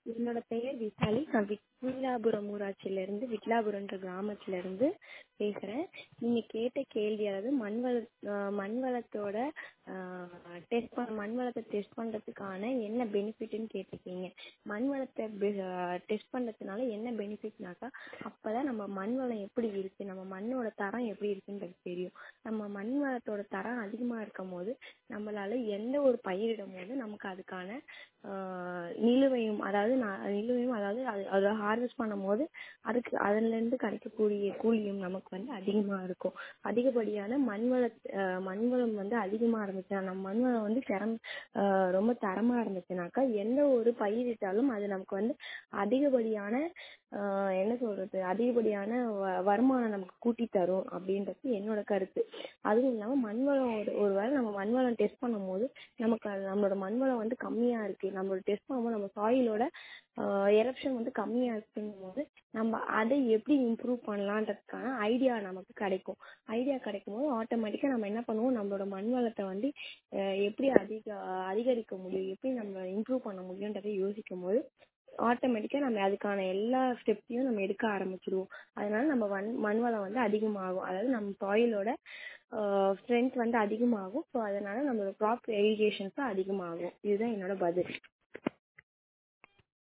என்னோட பெயர் விசாலி நான் விட்லாபுரம் ஊராட்சியிலேருந்து விட்லாபுரம்ன்ற கிராமத்துலேருந்து பேசுகிறேன் நீங்கள் கேட்ட கேள்வி அதாவது மண் வள மண் வளத்தோட டெஸ்ட் பண் மண் வளத்தை டெஸ்ட் பண்ணுறதுக்கான என்ன பெனிஃபிட்டுன்னு கேட்டிருக்கீங்க மண் வளத்தை டெஸ்ட் பண்ணுறதுனால என்ன பெனிஃபிட்னாக்கா அப்போ தான் நம்ம மண் வளம் எப்படி இருக்குது நம்ம மண்ணோட தரம் எப்படி இருக்குன்றது தெரியும் நம்ம மண் வளத்தோட தரம் அதிகமாக இருக்கும்போது நம்மளால் எந்த ஒரு பயிரிடும் போது நமக்கு அதுக்கான நிலுவையும் அதாவது நான் நிலுவையும் அதாவது அது அதை ஹார்வெஸ்ட் பண்ணும்போது அதுக்கு அதுலேருந்து கிடைக்கக்கூடிய கூலியும் நமக்கு வந்து அதிகமாக இருக்கும் அதிகப்படியான மண் வள மண் வளம் வந்து அதிகமாக இருந்துச்சுன்னா நம்ம மண் வளம் வந்து திறம் ரொம்ப தரமாக இருந்துச்சுனாக்கா எந்த ஒரு பயிரிட்டாலும் அது நமக்கு வந்து அதிகப்படியான என்ன சொல்கிறது அதிகப்படியான வ வருமானம் நமக்கு கூட்டி தரும் அப்படின்றது என்னோட கருத்து அதுவும் இல்லாமல் மண் வளம் ஒரு ஒரு வேளை நம்ம மண் வளம் டெஸ்ட் பண்ணும்போது நமக்கு அது நம்மளோட மண் வளம் வந்து கம்மியாக இருக்குது நம்மளோட டெஸ்ட் பண்ணும்போது நம்ம சாயிலோட எரப்ஷன் வந்து கம்மியாக இருக்குங்கும்போது நம்ம அதை எப்படி இம்ப்ரூவ் பண்ணலான்றதுக்கான ஐடியா நமக்கு கிடைக்கும் ஐடியா கிடைக்கும் போது ஆட்டோமேட்டிக்காக நம்ம என்ன பண்ணுவோம் நம்மளோட மண் வளத்தை வந்து எப்படி அதிக அதிகரிக்க முடியும் எப்படி நம்ம இம்ப்ரூவ் பண்ண முடியுன்றதை யோசிக்கும் போது ஆட்டோமேட்டிக்காக நம்ம அதுக்கான எல்லா ஸ்டெப்ஸையும் நம்ம எடுக்க ஆரம்பிச்சிடுவோம் அதனால நம்ம மண் மண் வளம் வந்து அதிகமாகும் அதாவது நம்ம சாயிலோட ஸ்ட்ரென்த் வந்து அதிகமாகும் ஸோ அதனால் நம்மளோட க்ராப் எரிகேஷன்ஸும் அதிகமாகும் இதுதான் என்னோட பதில்